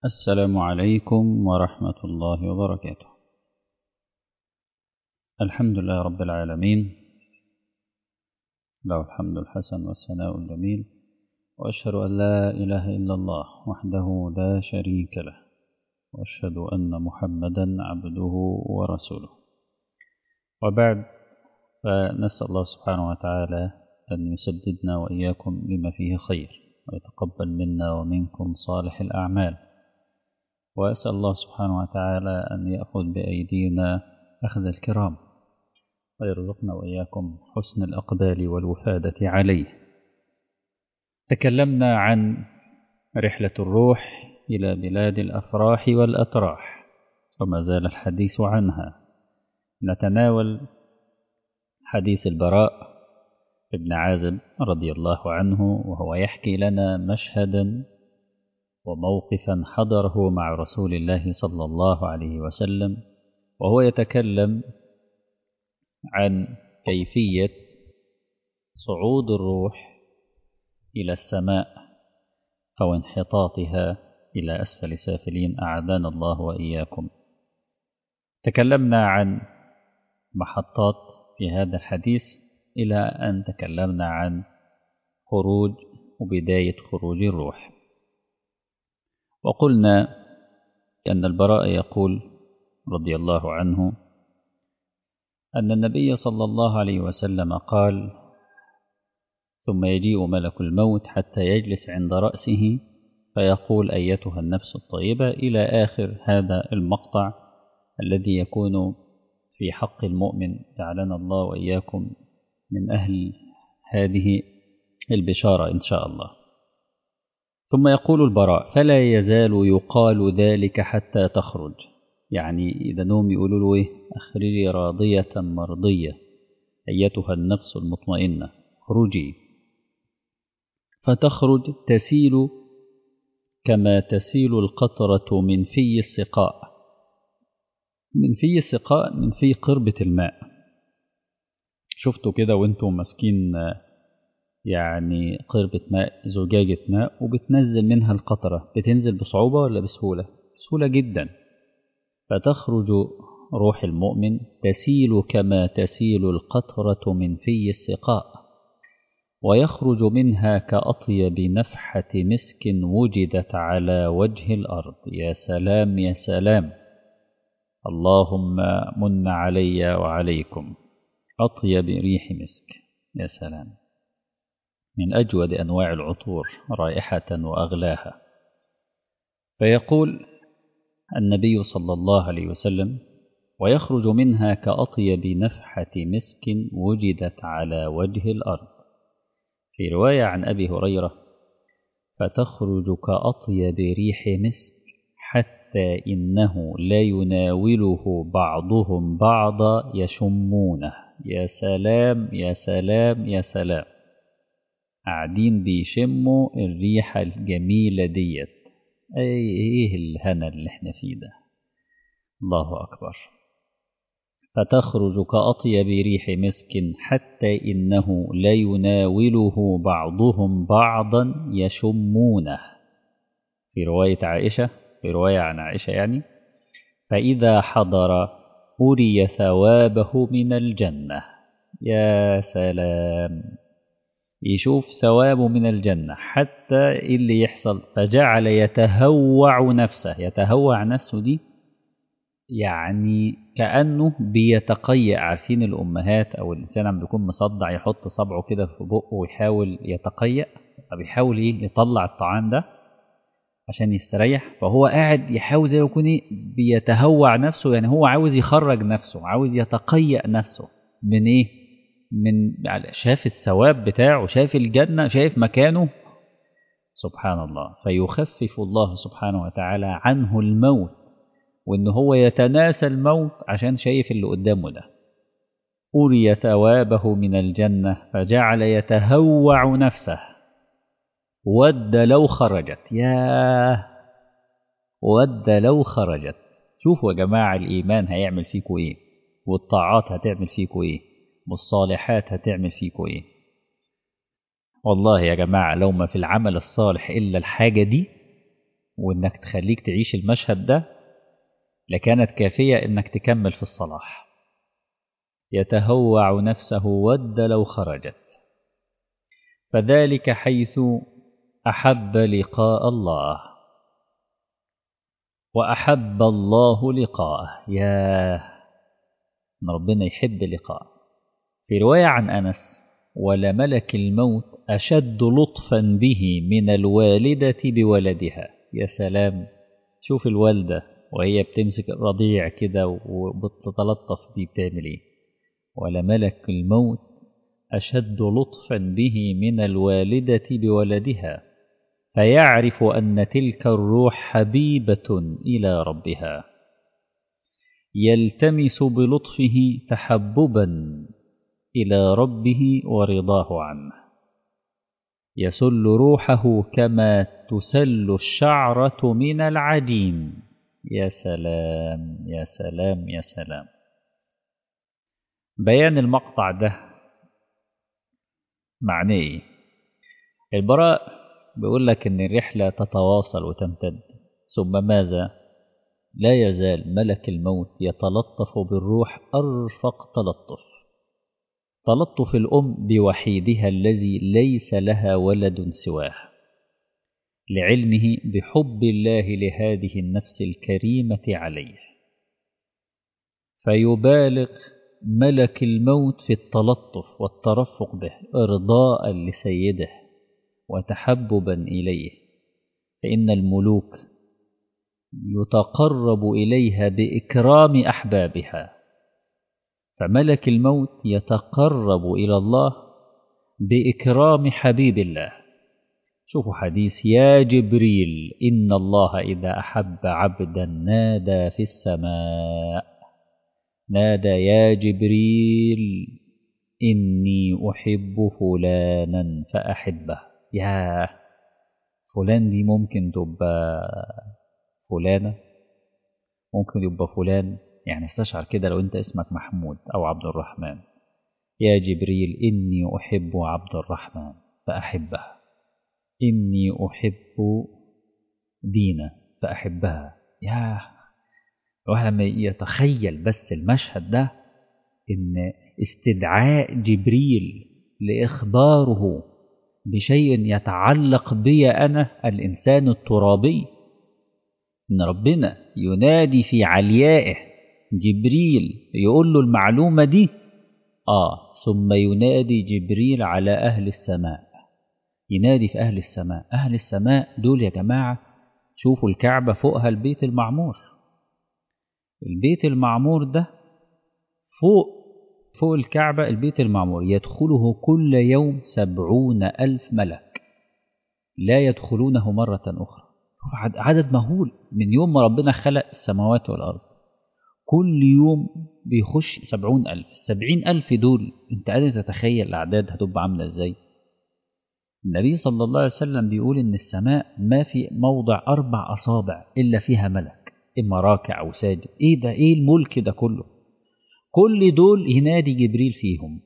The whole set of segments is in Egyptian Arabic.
السلام عليكم ورحمة الله وبركاته الحمد لله رب العالمين له الحمد الحسن والثناء الجميل وأشهد أن لا إله إلا الله وحده لا شريك له وأشهد أن محمدا عبده ورسوله وبعد فنسأل الله سبحانه وتعالى أن يسددنا وإياكم لما فيه خير ويتقبل منا ومنكم صالح الأعمال وأسأل الله سبحانه وتعالى أن يأخذ بأيدينا أخذ الكرام ويرزقنا وإياكم حسن الأقبال والوفادة عليه تكلمنا عن رحلة الروح إلى بلاد الأفراح والأتراح وما زال الحديث عنها نتناول حديث البراء ابن عازب رضي الله عنه وهو يحكي لنا مشهدا وموقفا حضره مع رسول الله صلى الله عليه وسلم وهو يتكلم عن كيفية صعود الروح إلى السماء أو انحطاطها إلى أسفل سافلين أعاذنا الله وإياكم تكلمنا عن محطات في هذا الحديث إلى أن تكلمنا عن خروج وبداية خروج الروح وقلنا أن البراء يقول رضي الله عنه أن النبي صلى الله عليه وسلم قال ثم يجيء ملك الموت حتى يجلس عند رأسه فيقول أيتها النفس الطيبة إلى آخر هذا المقطع الذي يكون في حق المؤمن جعلنا الله وإياكم من أهل هذه البشارة إن شاء الله ثم يقول البراء فلا يزال يقال ذلك حتى تخرج يعني إذا نوم يقولوا له إيه أخرجي راضية مرضية أيتها النفس المطمئنة اخرجي فتخرج تسيل كما تسيل القطرة من في السقاء من في السقاء من في قربة الماء شفتوا كده وانتم ماسكين يعني قربة ماء زجاجة ماء وبتنزل منها القطرة بتنزل بصعوبة ولا بسهولة بسهولة جدا فتخرج روح المؤمن تسيل كما تسيل القطرة من في السقاء ويخرج منها كأطيب نفحة مسك وجدت على وجه الأرض يا سلام يا سلام اللهم من علي وعليكم أطيب ريح مسك يا سلام من أجود أنواع العطور رائحة وأغلاها فيقول النبي صلى الله عليه وسلم ويخرج منها كأطيب نفحة مسك وجدت على وجه الأرض في رواية عن أبي هريرة فتخرج كأطيب ريح مسك حتى إنه لا يناوله بعضهم بعضا يشمونه يا سلام يا سلام يا سلام قاعدين بيشموا الريحة الجميلة ديت أي إيه الهنا اللي احنا فيه ده الله أكبر فتخرج كأطيب ريح مسك حتى إنه لا يناوله بعضهم بعضا يشمونه في رواية عائشة في رواية عن عائشة يعني فإذا حضر أري ثوابه من الجنة يا سلام يشوف ثوابه من الجنة حتى اللي يحصل فجعل يتهوع نفسه يتهوع نفسه دي يعني كأنه بيتقيأ عارفين الأمهات أو الإنسان عم بيكون مصدع يحط صبعه كده في بقه ويحاول يتقيأ فبيحاول إيه يطلع الطعام ده عشان يستريح فهو قاعد يحاول زي يكون إيه بيتهوع نفسه يعني هو عاوز يخرج نفسه عاوز يتقيأ نفسه من إيه من شاف الثواب بتاعه شاف الجنة شايف مكانه سبحان الله فيخفف الله سبحانه وتعالى عنه الموت وإن هو يتناسى الموت عشان شايف اللي قدامه ده أري ثوابه من الجنة فجعل يتهوع نفسه ود لو خرجت ياه ود لو خرجت شوفوا يا جماعة الإيمان هيعمل فيكوا إيه والطاعات هتعمل فيكوا إيه والصالحات هتعمل فيكوا إيه والله يا جماعة لو ما في العمل الصالح إلا الحاجة دي وإنك تخليك تعيش المشهد ده لكانت كافية إنك تكمل في الصلاح يتهوع نفسه ود لو خرجت فذلك حيث أحب لقاء الله وأحب الله لقاءه يا إن ربنا يحب لقاء في رواية عن أنس ولملك الموت أشد لطفا به من الوالدة بولدها يا سلام شوف الوالدة وهي بتمسك الرضيع كده وبتتلطف بيه بتعمل ايه ولملك الموت أشد لطفا به من الوالدة بولدها فيعرف أن تلك الروح حبيبة إلى ربها يلتمس بلطفه تحببا إلى ربه ورضاه عنه يسل روحه كما تسل الشعرة من العجين يا سلام يا سلام يا سلام بيان المقطع ده معناه ايه البراء بيقول لك ان الرحلة تتواصل وتمتد ثم ماذا لا يزال ملك الموت يتلطف بالروح أرفق تلطف تلطف الأم بوحيدها الذي ليس لها ولد سواه لعلمه بحب الله لهذه النفس الكريمة عليه فيبالغ ملك الموت في التلطف والترفق به إرضاء لسيده وتحببا إليه فإن الملوك يتقرب إليها بإكرام أحبابها فملك الموت يتقرب إلى الله بإكرام حبيب الله شوفوا حديث يا جبريل إن الله إذا أحب عبدا نادى في السماء نادى يا جبريل إني أحب فلانا فأحبه يا فلان دي ممكن تبقى فلانة ممكن يبقى فلان يعني استشعر كده لو انت اسمك محمود او عبد الرحمن يا جبريل اني احب عبد الرحمن فاحبه اني احب دينا فاحبها يا الواحد لما يتخيل بس المشهد ده ان استدعاء جبريل لاخباره بشيء يتعلق بي انا الانسان الترابي ان ربنا ينادي في عليائه جبريل يقول له المعلومة دي آه ثم ينادي جبريل على أهل السماء ينادي في أهل السماء أهل السماء دول يا جماعة شوفوا الكعبة فوقها البيت المعمور البيت المعمور ده فوق فوق الكعبة البيت المعمور يدخله كل يوم سبعون ألف ملك لا يدخلونه مرة أخرى عدد مهول من يوم ما ربنا خلق السماوات والأرض كل يوم بيخش سبعون ألف السبعين ألف دول أنت قادر تتخيل الأعداد هتبقى عاملة إزاي النبي صلى الله عليه وسلم بيقول إن السماء ما في موضع أربع أصابع إلا فيها ملك إما راكع أو ساجد إيه ده إيه الملك ده كله كل دول ينادي جبريل فيهم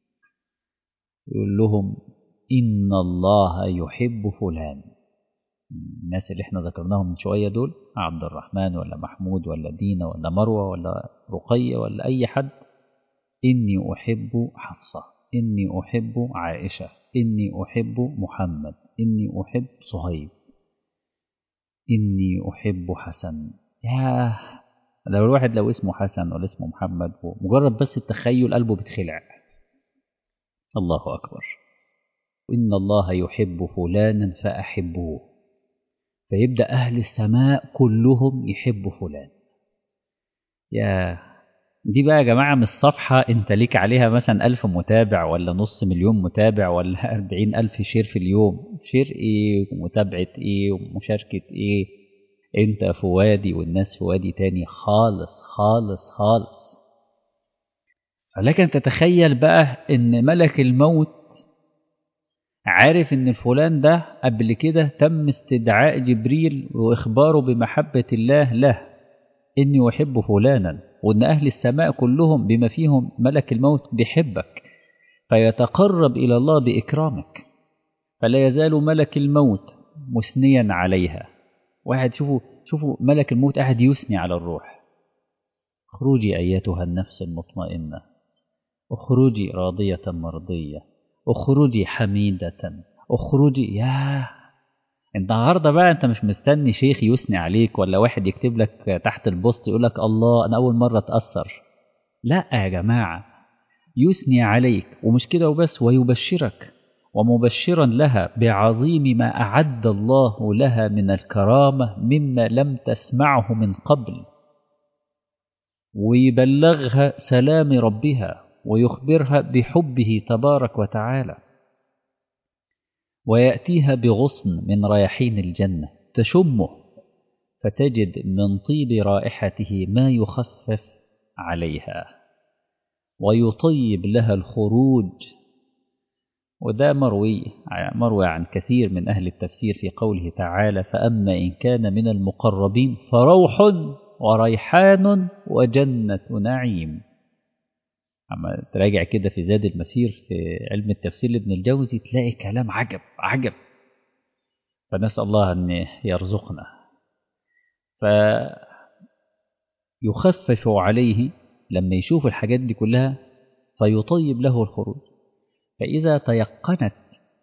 يقول لهم إن الله يحب فلان الناس اللي احنا ذكرناهم من شوية دول عبد الرحمن ولا محمود ولا دينا ولا مروة ولا رقية ولا أي حد إني أحب حفصة إني أحب عائشة إني أحب محمد إني أحب صهيب إني أحب حسن ياه لو الواحد لو اسمه حسن ولا اسمه محمد مجرد بس التخيل قلبه بيتخلع الله أكبر إن الله يحب فلانا فأحبوه فيبدأ أهل السماء كلهم يحبوا فلان يا دي بقى يا جماعة مش صفحة انت ليك عليها مثلا ألف متابع ولا نص مليون متابع ولا أربعين ألف شير في اليوم شير ايه ومتابعة ايه ومشاركة ايه انت في وادي والناس في وادي تاني خالص خالص خالص ولكن تتخيل بقى ان ملك الموت عارف ان الفلان ده قبل كده تم استدعاء جبريل واخباره بمحبة الله له اني احب فلانا وان اهل السماء كلهم بما فيهم ملك الموت بيحبك فيتقرب الى الله باكرامك فلا يزال ملك الموت مثنيا عليها واحد شوفوا شوفوا ملك الموت قاعد يثني على الروح اخرجي أيتها النفس المطمئنة اخرجي راضية مرضية اخرجي حميدة اخرجي يا النهارده بقى انت مش مستني شيخ يثني عليك ولا واحد يكتب لك تحت البوست يقول لك الله انا اول مره اتاثر لا يا جماعه يثني عليك ومش كده وبس ويبشرك ومبشرا لها بعظيم ما اعد الله لها من الكرامه مما لم تسمعه من قبل ويبلغها سلام ربها ويخبرها بحبه تبارك وتعالى ويأتيها بغصن من رياحين الجنة تشمه فتجد من طيب رائحته ما يخفف عليها ويطيب لها الخروج وده مروي مروي عن كثير من أهل التفسير في قوله تعالى فأما إن كان من المقربين فروح وريحان وجنة نعيم اما تراجع كده في زاد المسير في علم التفسير لابن الجوزي تلاقي كلام عجب عجب فنسأل الله أن يرزقنا فيخفف عليه لما يشوف الحاجات دي كلها فيطيب له الخروج فإذا تيقنت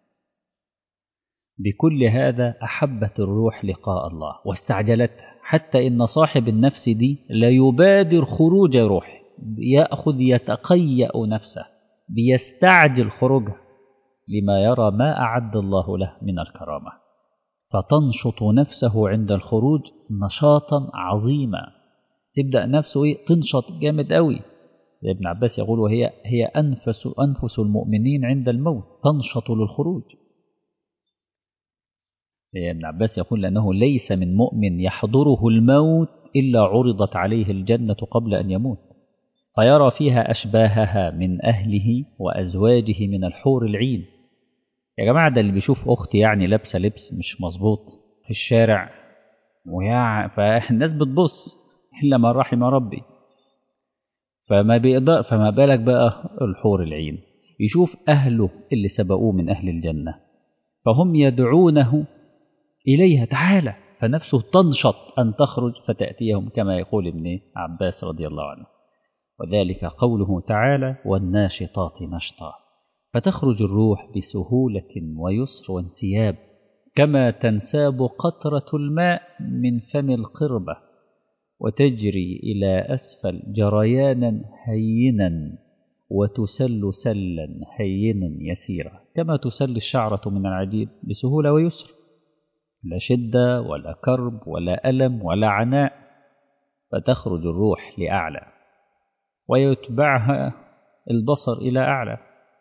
بكل هذا أحبت الروح لقاء الله واستعجلتها حتى إن صاحب النفس دي لا يبادر خروج روحه يأخذ يتقيأ نفسه بيستعجل خروجها لما يرى ما أعد الله له من الكرامة فتنشط نفسه عند الخروج نشاطا عظيما تبدأ نفسه إيه تنشط جامد قوي ابن عباس يقول وهي هي أنفس أنفس المؤمنين عند الموت تنشط للخروج ابن عباس يقول لأنه ليس من مؤمن يحضره الموت إلا عرضت عليه الجنة قبل أن يموت فيرى فيها أشباهها من أهله وأزواجه من الحور العين يا جماعة ده اللي بيشوف أختي يعني لابسة لبس مش مظبوط في الشارع ويا فالناس بتبص إلا ما رحم ربي فما بيقدر فما بالك بقى الحور العين يشوف أهله اللي سبقوه من أهل الجنة فهم يدعونه إليها تعالى فنفسه تنشط أن تخرج فتأتيهم كما يقول ابن عباس رضي الله عنه وذلك قوله تعالى والناشطات نشطا فتخرج الروح بسهولة ويسر وانسياب كما تنساب قطرة الماء من فم القربة وتجري إلى أسفل جريانا هينا وتسل سلا هينا يسيرا كما تسل الشعرة من العجين بسهولة ويسر لا شدة ولا كرب ولا ألم ولا عناء فتخرج الروح لأعلى ويتبعها البصر إلى أعلى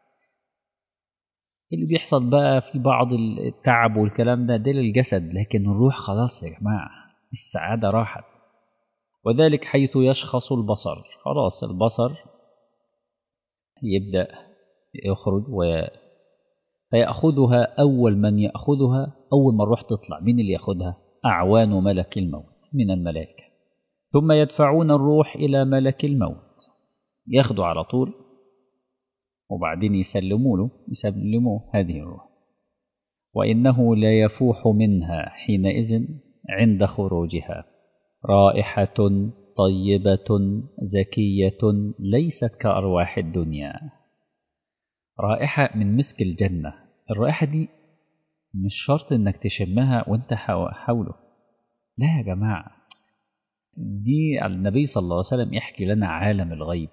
اللي بيحصل بقى في بعض التعب والكلام ده ده للجسد لكن الروح خلاص يا جماعة السعادة راحت وذلك حيث يشخص البصر خلاص البصر يبدأ يخرج و فيأخذها أول من يأخذها أول ما الروح تطلع مين اللي يأخذها أعوان ملك الموت من الملائكة ثم يدفعون الروح إلى ملك الموت ياخدوا على طول وبعدين يسلموا له يسلموا هذه الروح وإنه لا يفوح منها حينئذ عند خروجها رائحة طيبة زكية ليست كأرواح الدنيا رائحة من مسك الجنة الرائحة دي مش شرط انك تشمها وانت حوله لا يا جماعة دي النبي صلى الله عليه وسلم يحكي لنا عالم الغيب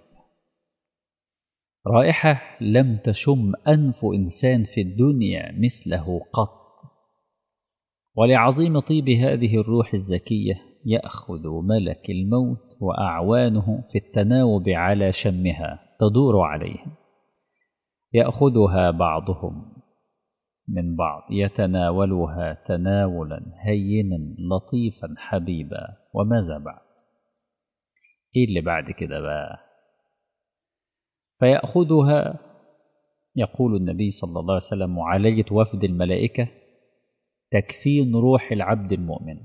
رائحة لم تشم أنف إنسان في الدنيا مثله قط ولعظيم طيب هذه الروح الزكية يأخذ ملك الموت وأعوانه في التناوب على شمها تدور عليهم يأخذها بعضهم من بعض يتناولها تناولا هينا لطيفا حبيبا وماذا بعد ايه اللي بعد كده بقى فيأخذها يقول النبي صلى الله عليه وسلم معالجة وفد الملائكة تكفين روح العبد المؤمن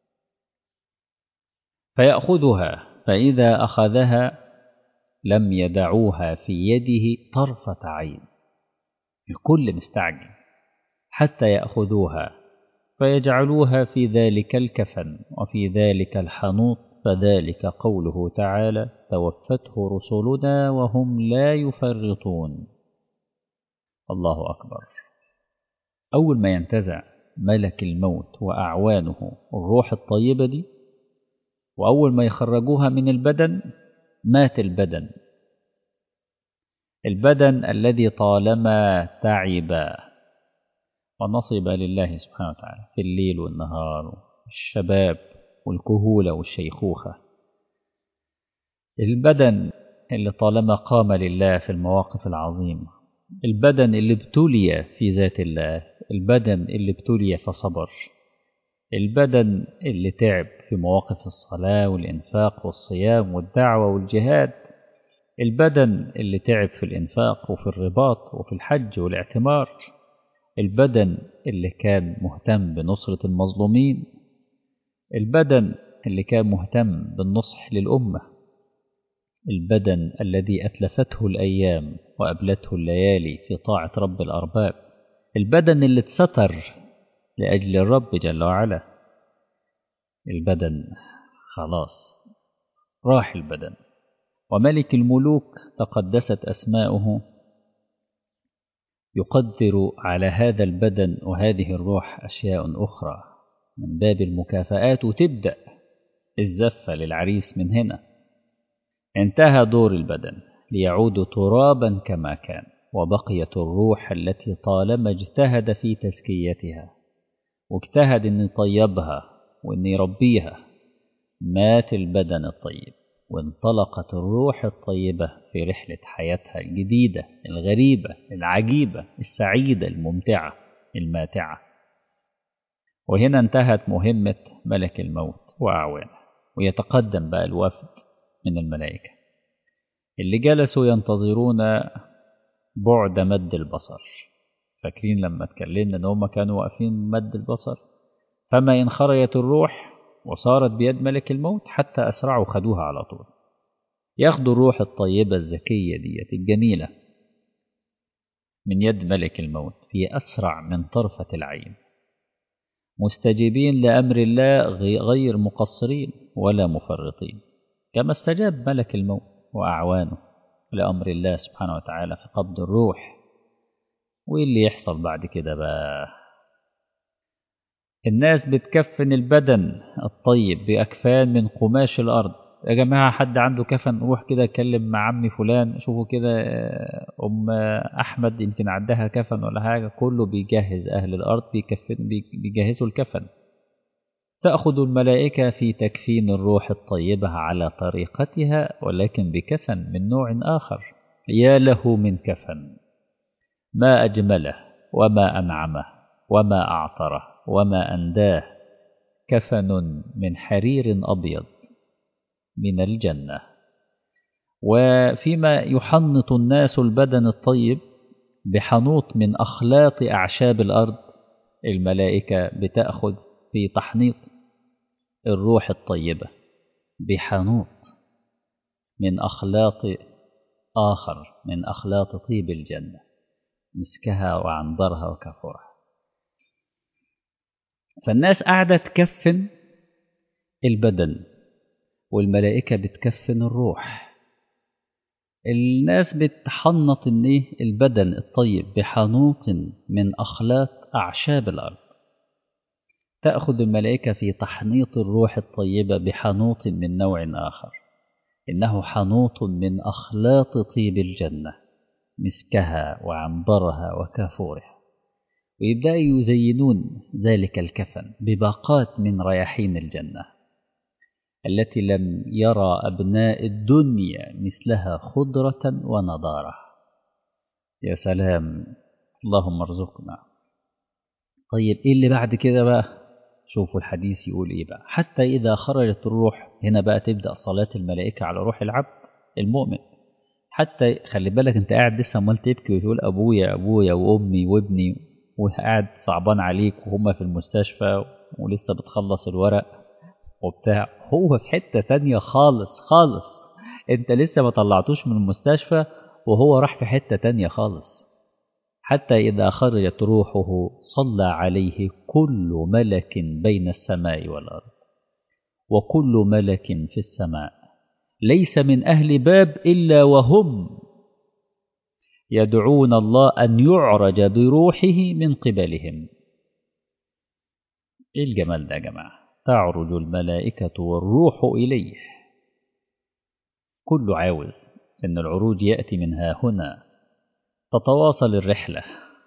فيأخذها فإذا أخذها لم يدعوها في يده طرفة عين الكل مستعجل حتى يأخذوها فيجعلوها في ذلك الكفن وفي ذلك الحنوط فذلك قوله تعالى توفته رسلنا وهم لا يفرطون الله أكبر أول ما ينتزع ملك الموت وأعوانه الروح الطيبة دي وأول ما يخرجوها من البدن مات البدن البدن الذي طالما تعب ونصب لله سبحانه وتعالى في الليل والنهار الشباب والكهولة والشيخوخة البدن اللي طالما قام لله في المواقف العظيمة البدن اللي ابتلي في ذات الله البدن اللي ابتلي فصبر البدن اللي تعب في مواقف الصلاة والإنفاق والصيام والدعوة والجهاد البدن اللي تعب في الإنفاق وفي الرباط وفي الحج والاعتمار البدن اللي كان مهتم بنصرة المظلومين البدن اللي كان مهتم بالنصح للأمة البدن الذي أتلفته الأيام وأبلته الليالي في طاعة رب الأرباب البدن اللي اتستر لأجل الرب جل وعلا البدن خلاص راح البدن وملك الملوك تقدست أسماؤه يقدر على هذا البدن وهذه الروح أشياء أخرى من باب المكافآت وتبدأ الزفة للعريس من هنا انتهى دور البدن ليعود ترابا كما كان وبقيت الروح التي طالما اجتهد في تزكيتها واجتهد ان يطيبها وان يربيها مات البدن الطيب وانطلقت الروح الطيبة في رحلة حياتها الجديدة الغريبة العجيبة السعيدة الممتعة الماتعة وهنا انتهت مهمة ملك الموت وأعوانه ويتقدم بقى الوفد من الملائكة اللي جلسوا ينتظرون بعد مد البصر فاكرين لما اتكلمنا ان هم كانوا واقفين مد البصر فما ان خرجت الروح وصارت بيد ملك الموت حتى اسرعوا خدوها على طول ياخدوا الروح الطيبة الزكية ديت الجميلة من يد ملك الموت في أسرع من طرفة العين مستجيبين لأمر الله غير مقصرين ولا مفرطين كما استجاب ملك الموت وأعوانه لأمر الله سبحانه وتعالى في قبض الروح وإيه اللي يحصل بعد كده بقى الناس بتكفن البدن الطيب بأكفان من قماش الأرض يا جماعة حد عنده كفن روح كده اتكلم مع عمي فلان شوفوا كده أم أحمد يمكن عندها كفن ولا حاجة كله بيجهز أهل الأرض بيكفن بيجهزوا الكفن تأخذ الملائكة في تكفين الروح الطيبة على طريقتها ولكن بكفن من نوع آخر يا له من كفن ما أجمله وما أنعمه وما أعطره وما أنداه كفن من حرير أبيض من الجنة وفيما يحنط الناس البدن الطيب بحنوط من أخلاط أعشاب الأرض الملائكة بتأخذ في تحنيط الروح الطيبة بحنوط من أخلاط آخر من أخلاط طيب الجنة مسكها وعنبرها وكافورها فالناس قاعدة تكفن البدن والملائكة بتكفن الروح الناس بتحنط البدن الطيب بحنوط من أخلاط أعشاب الأرض تأخذ الملائكة في تحنيط الروح الطيبة بحنوط من نوع آخر إنه حنوط من أخلاط طيب الجنة مسكها وعنبرها وكافورها ويبدأوا يزينون ذلك الكفن بباقات من رياحين الجنة التي لم يرى أبناء الدنيا مثلها خضرة ونضارة يا سلام اللهم ارزقنا طيب إيه اللي بعد كده بقى شوفوا الحديث يقول إيه بقى حتى إذا خرجت الروح هنا بقى تبدأ صلاة الملائكة على روح العبد المؤمن حتى خلي بالك انت قاعد لسه امال تبكي وتقول ابويا ابويا وامي وابني وقاعد صعبان عليك وهم في المستشفى ولسه بتخلص الورق وبتاع هو في حتة تانية خالص خالص انت لسه ما طلعتوش من المستشفى وهو راح في حتة تانية خالص حتى إذا خرجت روحه صلى عليه كل ملك بين السماء والأرض وكل ملك في السماء ليس من أهل باب إلا وهم يدعون الله أن يعرج بروحه من قبلهم إيه الجمال ده يا جماعة تعرج الملائكة والروح إليه كله عاوز إن العروج يأتي من ها هنا تتواصل الرحلة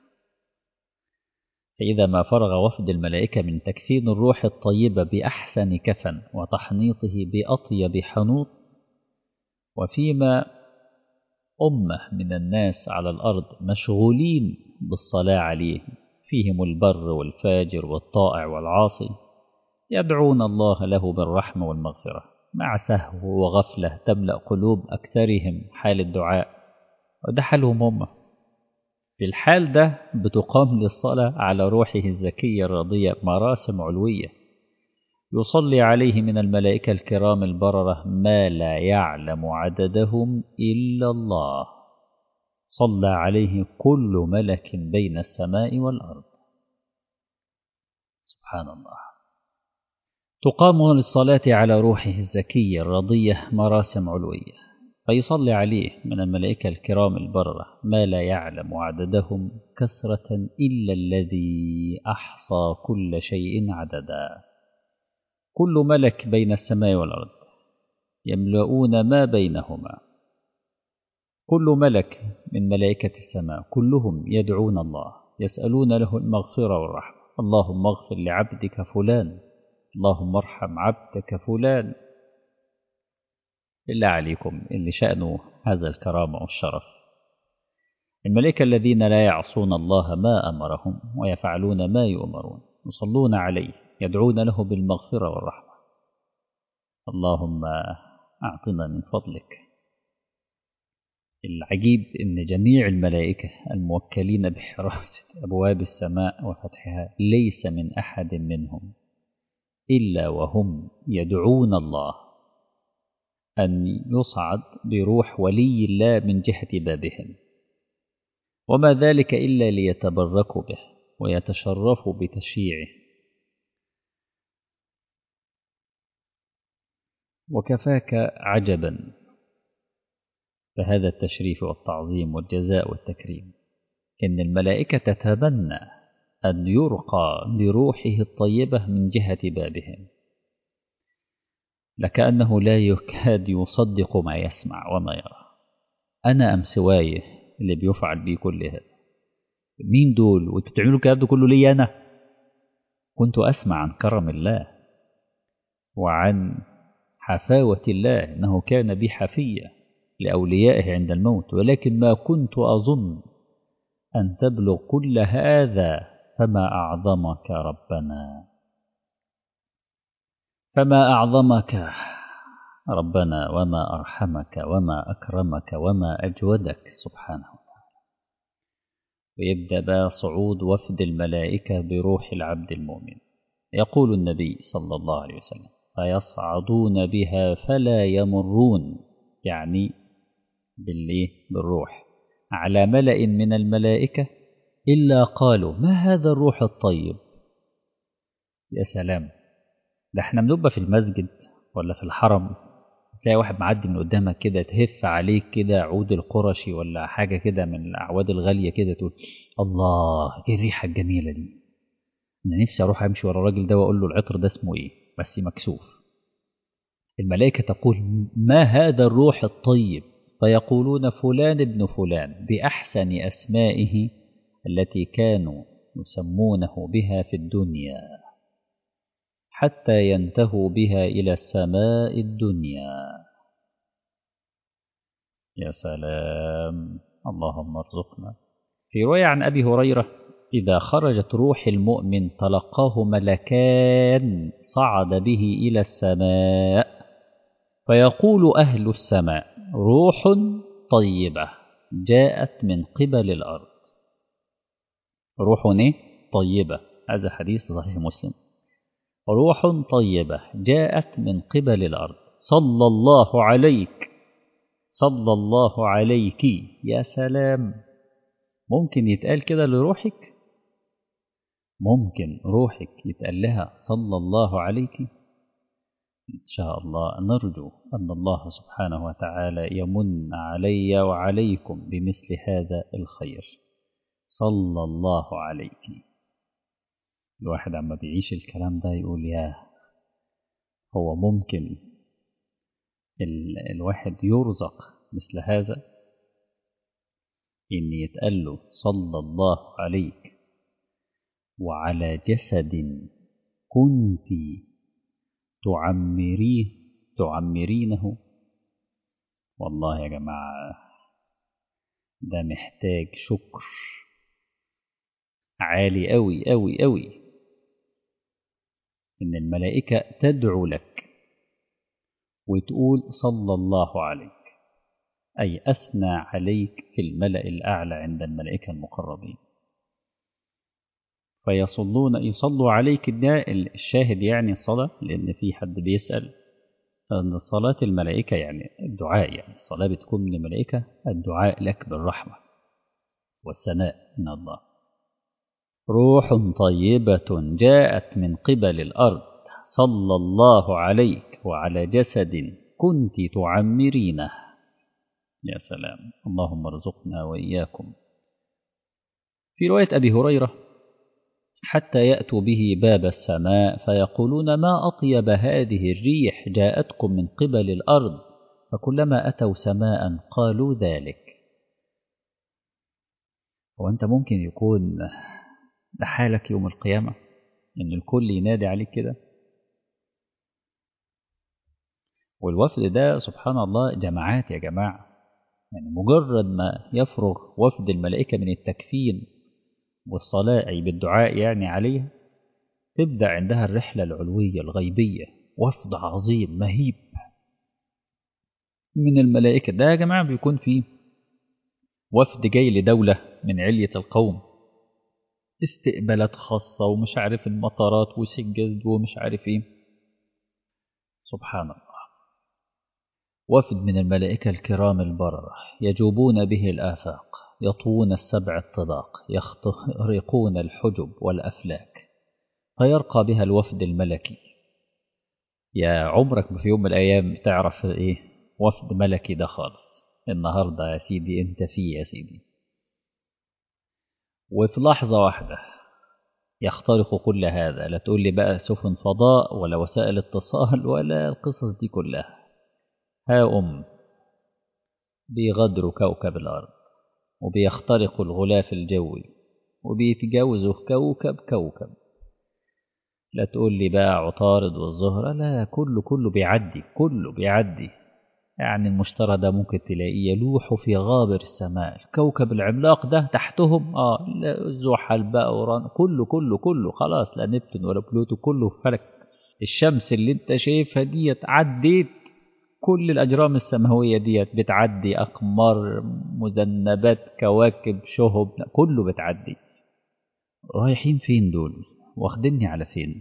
فإذا ما فرغ وفد الملائكة من تكفين الروح الطيبة بأحسن كفن وتحنيطه بأطيب حنوط وفيما أمة من الناس على الأرض مشغولين بالصلاة عليه فيهم البر والفاجر والطائع والعاصي يدعون الله له بالرحمة والمغفرة مع سهو وغفلة تملأ قلوب أكثرهم حال الدعاء وده حالهم هم في الحال ده بتقام للصلاة على روحه الزكية الرضية مراسم علوية يصلي عليه من الملائكة الكرام البررة ما لا يعلم عددهم إلا الله صلى عليه كل ملك بين السماء والأرض سبحان الله تقام للصلاة على روحه الزكية الرضية مراسم علوية فيصلي عليه من الملائكة الكرام البررة ما لا يعلم عددهم كثرة إلا الذي أحصى كل شيء عددا كل ملك بين السماء والأرض يملؤون ما بينهما كل ملك من ملائكة السماء كلهم يدعون الله يسألون له المغفرة والرحمة اللهم اغفر لعبدك فلان اللهم ارحم عبدك فلان إلا عليكم اللي شأنه هذا الكرامة والشرف الملائكة الذين لا يعصون الله ما أمرهم ويفعلون ما يؤمرون يصلون عليه يدعون له بالمغفرة والرحمة اللهم أعطنا من فضلك العجيب أن جميع الملائكة الموكلين بحراسة أبواب السماء وفتحها ليس من أحد منهم إلا وهم يدعون الله أن يصعد بروح ولي الله من جهة بابهم وما ذلك إلا ليتبركوا به ويتشرفوا بتشييعه وكفاك عجبا فهذا التشريف والتعظيم والجزاء والتكريم إن الملائكة تتمنى أن يرقى بروحه الطيبة من جهة بابهم لكأنه لا يكاد يصدق ما يسمع وما يرى أنا أم سوايه اللي بيفعل بيه كل هذا مين دول وانتوا بتعملوا الكلام ده كله لي أنا كنت أسمع عن كرم الله وعن حفاوة الله أنه كان بي حفية لأوليائه عند الموت ولكن ما كنت أظن أن تبلغ كل هذا فما أعظمك ربنا فما أعظمك ربنا وما أرحمك وما أكرمك وما أجودك سبحانه وتعالى ويبدأ بقى صعود وفد الملائكة بروح العبد المؤمن يقول النبي صلى الله عليه وسلم فيصعدون بها فلا يمرون يعني بالليه بالروح على ملأ من الملائكة إلا قالوا ما هذا الروح الطيب يا سلام ده احنا بنبقى في المسجد ولا في الحرم تلاقي واحد معدي من قدامك كده تهف عليك كده عود القرشي ولا حاجة كده من الأعواد الغالية كده تقول الله ايه الريحة الجميلة دي أنا نفسي أروح أمشي ورا الراجل ده وأقول له العطر ده اسمه إيه بس مكسوف الملائكة تقول ما هذا الروح الطيب فيقولون فلان ابن فلان بأحسن أسمائه التي كانوا يسمونه بها في الدنيا حتى ينتهوا بها إلى السماء الدنيا يا سلام اللهم ارزقنا في رواية عن أبي هريرة إذا خرجت روح المؤمن تلقاه ملكان صعد به إلى السماء فيقول أهل السماء روح طيبة جاءت من قبل الأرض روح طيبة هذا حديث صحيح مسلم روح طيبة جاءت من قبل الأرض صلى الله عليك صلى الله عليك يا سلام ممكن يتقال كده لروحك ممكن روحك يتقال لها صلى الله عليك إن شاء الله نرجو أن الله سبحانه وتعالى يمن علي وعليكم بمثل هذا الخير صلى الله عليك الواحد عما بيعيش الكلام ده يقول يا هو ممكن ال الواحد يرزق مثل هذا إن يتقال له صلى الله عليك وعلى جسد كنت تعمريه تعمرينه والله يا جماعة ده محتاج شكر عالي أوي أوي أوي إن الملائكة تدعو لك وتقول صلى الله عليك أي أثنى عليك في الملأ الأعلى عند الملائكة المقربين فيصلون يصلوا عليك ده الشاهد يعني الصلاة لأن في حد بيسأل أن الصلاة الملائكة يعني الدعاء يعني الصلاة بتكون من الملائكة الدعاء لك بالرحمة والثناء من الله روح طيبة جاءت من قبل الأرض صلى الله عليك وعلى جسد كنت تعمرينه يا سلام اللهم ارزقنا وإياكم في رواية أبي هريرة حتى يأتوا به باب السماء فيقولون ما أطيب هذه الريح جاءتكم من قبل الأرض فكلما أتوا سماء قالوا ذلك وأنت ممكن يكون ده حالك يوم القيامة إن الكل ينادي عليك كده والوفد ده سبحان الله جماعات يا جماعة يعني مجرد ما يفرغ وفد الملائكة من التكفين والصلاة أي بالدعاء يعني عليها تبدأ عندها الرحلة العلوية الغيبية وفد عظيم مهيب من الملائكة ده يا جماعة بيكون فيه وفد جاي لدولة من علية القوم استقبالات خاصة ومش عارف المطارات وسجل ومش عارف ايه سبحان الله وفد من الملائكة الكرام البررة يجوبون به الآفاق يطوون السبع الطباق يخترقون الحجب والأفلاك فيرقى بها الوفد الملكي يا عمرك في يوم من الأيام تعرف إيه وفد ملكي ده خالص النهاردة يا سيدي أنت فيه يا سيدي وفي لحظة واحدة يخترق كل هذا لا تقول لي بقى سفن فضاء ولا وسائل اتصال ولا القصص دي كلها ها أم بيغدروا كوكب الأرض وبيخترقوا الغلاف الجوي وبيتجاوزوا كوكب كوكب لا تقول لي بقى عطارد والزهرة لا كله كله بيعدي كله بيعدي يعني المشتري ده ممكن تلاقيه يلوح في غابر السماء الكوكب العملاق ده تحتهم اه زحل بقى وران كله كله كله خلاص لا نبتون ولا بلوتو كله فلك الشمس اللي انت شايفها ديت عديت كل الأجرام السماوية ديت بتعدي أقمار مذنبات كواكب شهب كله بتعدي رايحين فين دول واخدني على فين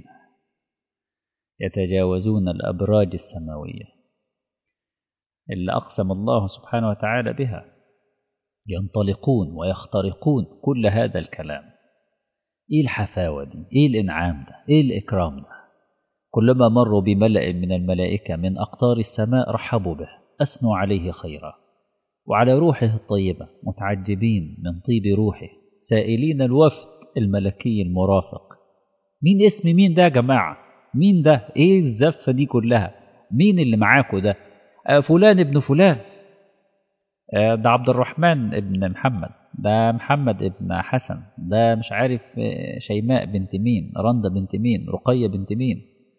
يتجاوزون الأبراج السماوية اللي أقسم الله سبحانه وتعالى بها ينطلقون ويخترقون كل هذا الكلام إيه الحفاوة دي إيه الإنعام ده إيه الإكرام ده كلما مروا بملأ من الملائكة من أقطار السماء رحبوا به أثنوا عليه خيرا وعلى روحه الطيبة متعجبين من طيب روحه سائلين الوفد الملكي المرافق مين اسم مين ده يا جماعة مين ده ايه الزفة دي كلها مين اللي معاكوا ده آه فلان ابن فلان آه ده عبد الرحمن ابن محمد ده محمد ابن حسن ده مش عارف شيماء بنت مين رندا بنت مين رقية بنت مين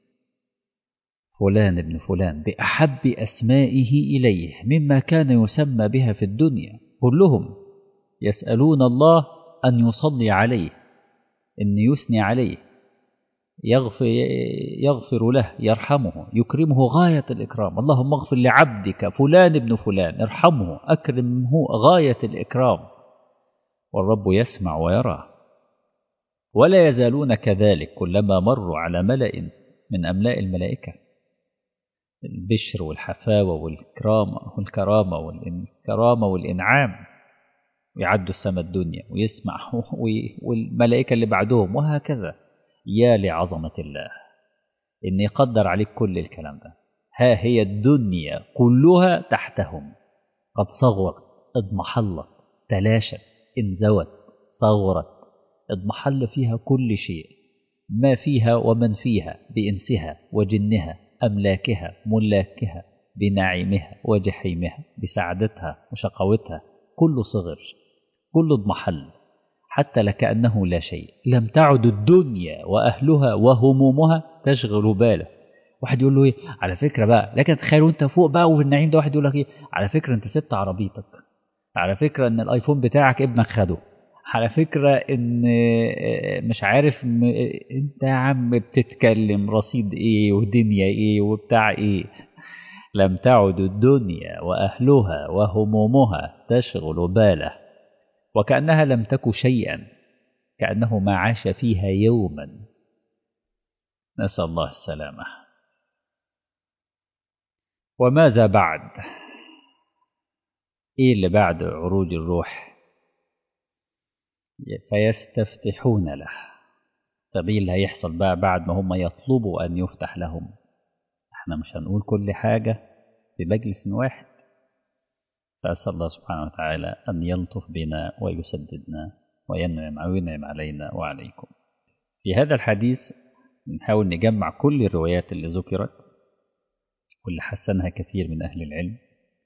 فلان ابن فلان بأحب أسمائه إليه مما كان يسمى بها في الدنيا كلهم يسألون الله أن يصلي عليه أن يثني عليه يغفر, يغفر له يرحمه يكرمه غاية الإكرام اللهم اغفر لعبدك فلان ابن فلان ارحمه أكرمه غاية الإكرام والرب يسمع ويرى ولا يزالون كذلك كلما مروا على ملأ من أملاء الملائكة البشر والحفاوة والكرامة والكرامة والكرامة والإنعام ويعدوا السماء الدنيا ويسمع والملائكة اللي بعدهم وهكذا يا لعظمة الله إن يقدر عليك كل الكلام ده ها هي الدنيا كلها تحتهم قد صغرت اضمحلت تلاشت انزوت صغرت اضمحل فيها كل شيء ما فيها ومن فيها بإنسها وجنها أملاكها ملاكها بنعيمها وجحيمها بسعادتها وشقوتها كله صغر كله اضمحل حتى لكأنه لا شيء لم تعد الدنيا وأهلها وهمومها تشغل باله واحد يقول له ايه على فكرة بقى لكن تخيل وانت فوق بقى وفي النعيم ده واحد يقول لك ايه على فكرة انت سبت عربيتك على فكرة ان الايفون بتاعك ابنك خده على فكرة ان مش عارف م... انت يا عم بتتكلم رصيد ايه ودنيا ايه وبتاع ايه لم تعد الدنيا واهلها وهمومها تشغل باله وكانها لم تك شيئا كانه ما عاش فيها يوما نسال الله السلامه وماذا بعد ايه اللي بعد عروج الروح فيستفتحون له طب ايه اللي هيحصل بقى بعد ما هم يطلبوا ان يفتح لهم احنا مش هنقول كل حاجه في مجلس واحد فاسال الله سبحانه وتعالى ان يلطف بنا ويسددنا وينعم وينعم علينا وعليكم في هذا الحديث نحاول نجمع كل الروايات اللي ذكرت واللي حسنها كثير من أهل العلم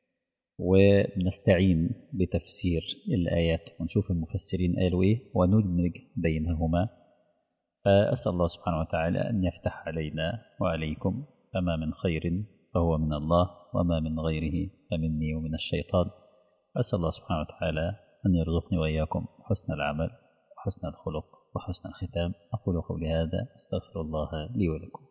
ونستعين بتفسير الآيات ونشوف المفسرين قالوا إيه وندمج بينهما فأسأل الله سبحانه وتعالى أن يفتح علينا وعليكم فما من خير فهو من الله وما من غيره فمني ومن الشيطان أسأل الله سبحانه وتعالى أن يرزقني وإياكم حسن العمل وحسن الخلق وحسن الختام أقول قولي هذا أستغفر الله لي ولكم